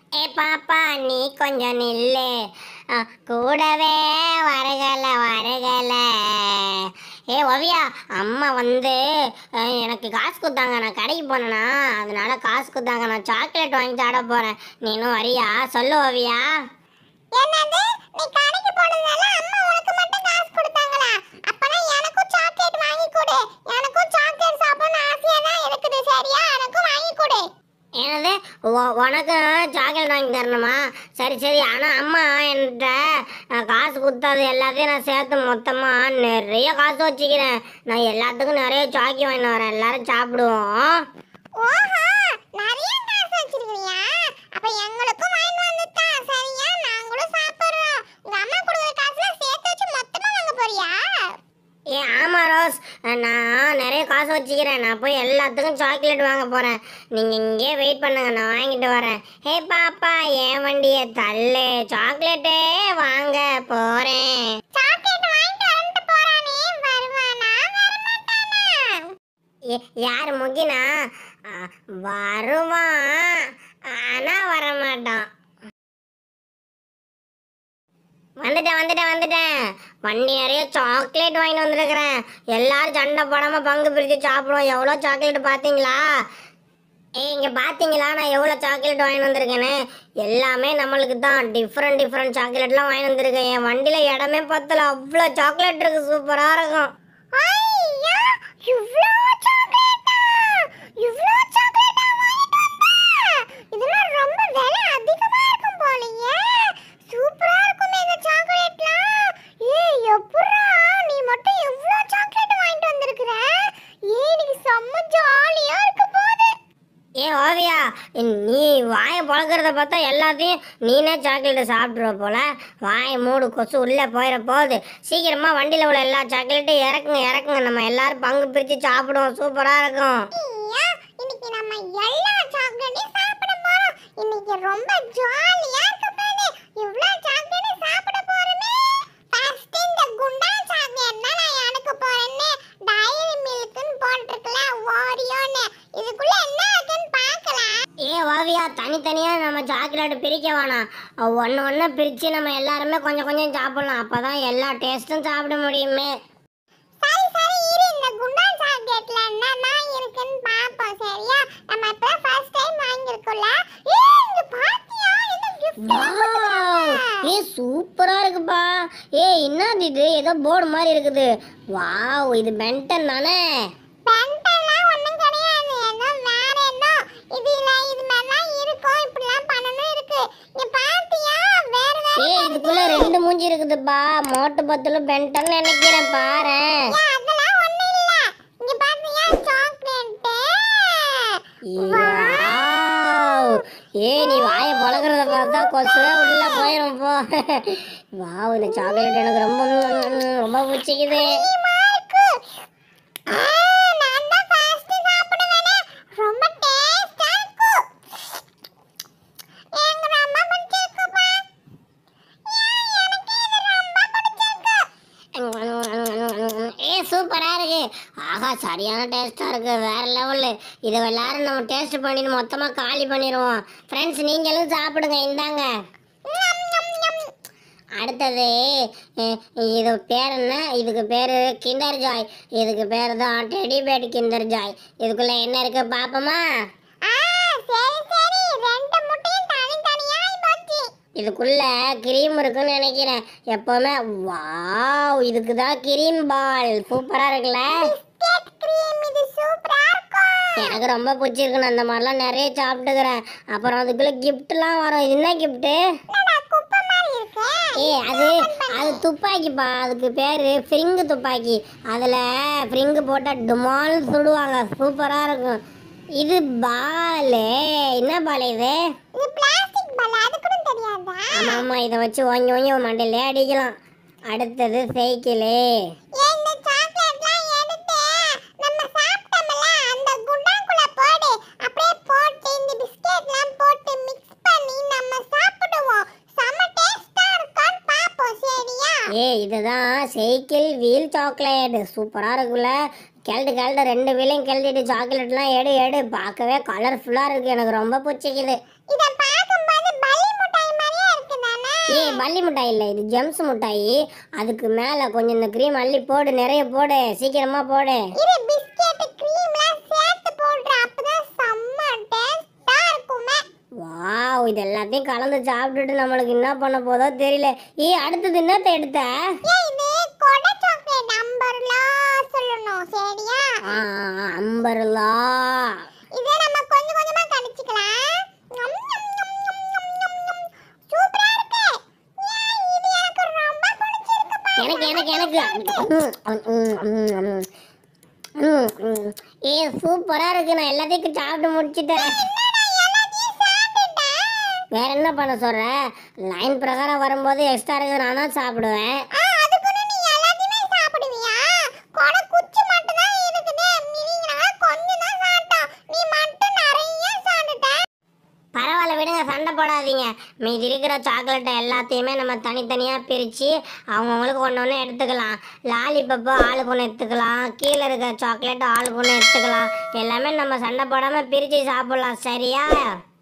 ஏ பாப்பா நீ கொஞ்சம் நில்லு அ, கூடவே வரகல வரகல ஏ ஓவியா அம்மா வந்து அ, எனக்கு காசு கொடுத்தாங்க நான் கடைக்கு போனேனா அதனால காசு கொடுத்தாங்க நான் சாக்லேட் வாங்கி சாட போறேன் நீனும் வரியா சொல்லு ஓவியா என்னது நீ கடைக்கு போனதால அம்மா உனக்கு மட்டும் காசு கொடுத்தாங்களா அப்பனா எனக்கும் சாக்லேட் வாங்கி கொடு எனக்கும் சாக்லேட் சாப்பிடணும் ஆசையா தான் இருக்குது சரியா எனக்கும் வாங்கி கொடு என்னது உ- உனக்கு சாக்லேட் வாங்கி தரணுமா சரி சரி ஆனால் அம்மா என்கிட்ட அஹ், காசு கொடுத்தது எல்லாத்தையும் நான் சேர்த்து மொத்தமாக நிறைய காசு வச்சுக்கிறேன் நான் எல்லாத்துக்கும் நிறைய சாக்கி வாங்கிட்டு வரேன் எல்லாரும் சாப்பிடுவோம் ஓஹோ நிறைய காசு வச்சிருக்கியா அப்ப எங்களுக்கும் வாங்கி வந்துட்டா சரியா நாங்களும் சாப்பிடுறோம் உங்க அம்மா கொடுக்குற காசுல சேர்த்து வச்சு மொத்தமா வாங்க போறியா ஏ ஆமாம் ரோஸ் அஹ், நான் நிறைய காசு வச்சுக்கிறேன் நான் போய் எல்லாத்துக்கும் சாக்லேட் வாங்க போகிறேன் நீங்கள் இங்கேயே வெயிட் பண்ணுங்க நான் வாங்கிட்டு வரேன் ஹே பாப்பா என் வண்டியை தள்ளு சாக்லேட்டே வாங்க போகிறேன் சாக்லேட் வாங்கிட்டு வந்துட்டு போறானே வருவானா வரமாட்டானா யார் முகினா அஹ், வருவான் ஆனால் வரமாட்டான் வந்துட்டேன் வந்துட்டேன் வந்துட்டேன் வண்டி நிறைய சாக்லேட் வாங்கிட்டு வந்திருக்கிறேன் எல்லாரும் சண்டை போடாமல் பங்கு பிரித்து சாப்பிடுவோம் எவ்வளோ சாக்லேட் பார்த்தீங்களா ஏய் இங்கே பார்த்தீங்களா நான் எவ்வளோ சாக்லேட் வாங்கிட்டு வந்திருக்கேன்னு எல்லாமே நம்மளுக்கு தான் டிஃப்ரெண்ட் டிஃப்ரெண்ட் சாக்லேட்லாம் வாங்கிட்டு வந்திருக்கேன் என் வண்டியில் இடமே பத்தல அவ்வளோ சாக்லேட் இருக்கு சூப்பராக இருக்கும் ஐயா இவ்ளோ சாக்லேட்டா இவ்ளோ சாக்லேட்டா வாங்கிட்டு வந்தா இதெல்லாம் ரொம்ப விலை அதிகமா இருக்கும் போலயே சூப்பரா இருக்குமே இந்த சாக்லேட்லாம் ஏய் எப்பறா நீ மட்டும் இவ்ளோ சாக்லேட் வாங்கிட்டு வந்திருக்கிற ஏய் நீ செம்ம ஜாலியா இருக்க போகுது ஏ ஓவியா நீ வாயை பழக்கிறத பார்த்தா எல்லாத்தையும் நீனே சாக்லேட்டை சாப்பிட்ருவ போல வாயை மூடு கொசு உள்ளே போயிட போகுது சீக்கிரமாக வண்டியில் உள்ள எல்லா சாக்லேட்டையும் இறக்குங்க இறக்குங்க நம்ம எல்லாரும் பங்கு பிரித்து சாப்பிடுவோம் சூப்பராக இருக்கும் ஐயா இன்னைக்கு நம்ம எல்லா சாக்லேட்டையும் சாப்பிட போறோம் இன்னைக்கு ரொம்ப ஜாலியா இருக்க போகுது இவ்ளோ சாக்லேட் சாப்பிட போறோமே ஃபர்ஸ்ட் இந்த குண்டா சாக்லேட் தான் நான் எனக்கு போறேன்னு டைரி மில்க்னு போட்டிருக்கல ஓரியோன்னு இதுக்குள்ள என்ன இருக்குன்னு பார்க்கலாம் ஏ ஓவியா தனித்தனியாக நம்ம சாக்லேட் பிரிக்க வேணாம் ஒன்று ஒன்று பிரித்து நம்ம எல்லாருமே கொஞ்சம் கொஞ்சம் சாப்பிடலாம் அப்போ தான் எல்லா டேஸ்ட்டும் சாப்பிட முடியுமே சரி சரி இரு இந்த குண்டா சாக்லேட்ல என்னதான் இருக்குன்னு பாப்போம் சரியா நம்ம இப்ப ஃபர்ஸ்ட் டைம் வாங்கியிருக்கோம்ல ஏய் இங்க பாத்தியா என்ன gift வாவ்! ஏ சூப்பரா இருக்குப்பா ஏ என்னது இது ஏதோ போர்டு மாதிரி இருக்குது வாவ் இது பென்டன் தானே பென்டெல்லாம் ஒண்ணும் கிடையாது ஏதோ வேற ஏதோ இதுல இது மாதிரிலாம் இருக்கும் இப்படிலாம் பண்ணணும் இருக்கு இங்க பாத்தியா வேற வேற ஏ இதுக்குள்ள ரெண்டு மூஞ்சி இருக்குதுப்பா மோட்டு பத்துல பென்டன் நினைக்கிறேன் பாரு ஏன் அதெல்லாம் ஒண்ணும் இல்ல இங்க பாத்தியா சாக்லேட் ஏ நீ வாயை பழகிறத பார்த்தா கொசுவே உள்ள போயிடும் போ வாவ் இந்த சாக்லேட் எனக்கு ரொம்ப ரொம்ப பிடிச்சிக்குது இருக்கு ஆ, நான் தான் first சாப்பிடுவேனே. ரொம்ப taste ஆ இருக்கு. எனக்கு ரொம்ப பிடிச்சிருக்குப்பா. ஏன் எனக்கு இது ரொம்ப பிடிச்சிருக்கு. ஏ சூப்பரா இருக்கு ஆஹா சரியான டேஸ்டா இருக்கு வேற லெவலு இதை எல்லாரும் நம்ம டேஸ்ட் பண்ணிட்டு மொத்தமா காலி பண்ணிடுவோம் ஃப்ரெண்ட்ஸ் நீங்களும் சாப்பிடுங்க இந்தாங்க ஞம், ஞம், ஞம். அடுத்தது அஹ், இது பேர் என்ன இதுக்கு பேர் கிண்டர் ஜாய் இதுக்கு பேர் தான் டெடி பேட் கிண்டர் ஜாய் இதுக்குள்ள என்ன இருக்கு பாப்போமா ஆ, சரி, சரி. ரெண்டு முட்டையும் தனித்தனியாய் போச்சு. இதுக்குள்ள கிரீம் இருக்குன்னு நினைக்கிறேன் எப்பவுமே வாவ் இதுக்கு தான் கிரீம் பால் சூப்பரா இருக்குல்ல Biscuit cream இது சூப்பரா இருக்கும். எனக்கு ரொம்ப பிடிச்சிருக்கு நான் அந்த மாதிரிலாம் நிறைய சாப்பிட்டுக்கிறேன் அப்புறம் அதுக்குள்ள கிஃப்ட்லாம் வரும் இது என்ன கிஃப்ட்டு என்னடா குப்பை மாதிரி இருக்கு? ஏய் அது அது துப்பாக்கிப்பா அதுக்கு பேர் ஃப்ரிங்கு துப்பாக்கி அதில் ஃப்ரிங்கு போட்டால் டுமால் சுடுவாங்க சூப்பராக இருக்கும் இது பாலு என்ன பால் இது இது plastic ball, அது கூட தெரியாதா? ஆமாம் ஆமாம் இதை வச்சு ஓங்கி ஓங்கி மண்டையிலே அடிக்கலாம் அடுத்தது சைக்கிளு ஏன் இந்த சாக்லேட்லாம் எடுத்து நம்ம சாப்பிட்டோம்ல, அந்த குண்டாக்குள்ள போடு. அப்படியே போட்டு இந்த பிஸ்கெட்லாம் போட்டு mix பண்ணி நம்ம சாப்பிடுவோம். செம taste ஆ இருக்கான்னு பார்ப்போம், சரியா? ஏ இதுதான் சைக்கிள் வீல் சாக்லேட் சூப்பராக இருக்குல்ல கிளட்டு கிளட்டு ரெண்டு வீலையும் கிளட்டிட்டு சாக்லேட்லாம் எடு எடு பார்க்கவே கலர்ஃபுல்லாக இருக்குது எனக்கு ரொம்ப பிடிச்சிக்குது இத பார்க்கும்போது ஏய் பள்ளி மிட்டாய் இல்லை இது ஜெம்ஸ் மிட்டாய் அதுக்கு மேலே கொஞ்சம் இந்த க்ரீம் அள்ளி போடு நிறைய போடு சீக்கிரமா போடு இரு பிஸ்கெட் க்ரீம்லாம் சேர்த்து போடுறேன் அப்பதான் செம்ம டேஸ்டா இருக்குமே வாவ் இது எல்லாத்தையும் கலந்து சாப்பிட்டுட்டு நம்மளுக்கு என்ன பண்ண போதோ தெரியல ஏய் அடுத்தது என்னத்த எடுத்த ஏய் இது கொடை சாக்லேட் நம்பர்லா சொல்லணும் சரியா ஆ, அம்பர்லா இதை நம்ம கொஞ்சம் கொஞ்சமா கடிச்சுக்கலாம் ஞம், ஞம், ஞம், ஞம், ஞம், ஞம், ஞம். சூப்பரா இருக்கு ஏய், இது எனக்கு ரொம்ப பிடிச்சிருக்குப்பா எனக்கு எனக்கு எனக்கு ம், ம், ம், ம். ம், ம். ஏய் சூப்பரா இருக்கு நான் எல்லாத்தையும் சாப்பிட்டு முடிச்சிட்டேன் வேற என்ன பண்ண சொல்ற லைன் பிரகாரம் வரும்போது எக்ஸ்ட்ரா இருக்கு நானா சாப்பிடுவேன் ஆ, அதுக்குன்னு நீ எல்லாத்தையுமே சாப்பிடுவியா? கொடை குச்சி மட்டும்தான் இருக்குது. நீங்களாம் கொஞ்சம் தான் சாப்பிட்டோம். நீ மட்டும் நிறைய சாப்பிட்டுட்ட. பரவாயில்ல விடுங்க சண்டை போடாதீங்க மீதி இருக்கிற சாக்லேட்டை எல்லாத்தையுமே நம்ம தனித்தனியாக பிரித்து அவங்கவுங்களுக்கு ஒன்று ஒன்று எடுத்துக்கலாம் லாலிபப்பு ஆளுக்கு ஒன்று எடுத்துக்கலாம் கீழே இருக்கிற சாக்லேட் ஆளுக்கு ஒன்று எடுத்துக்கலாம் எல்லாமே நம்ம சண்டை போடாமல் பிரித்து சாப்பிட்லாம் சரியா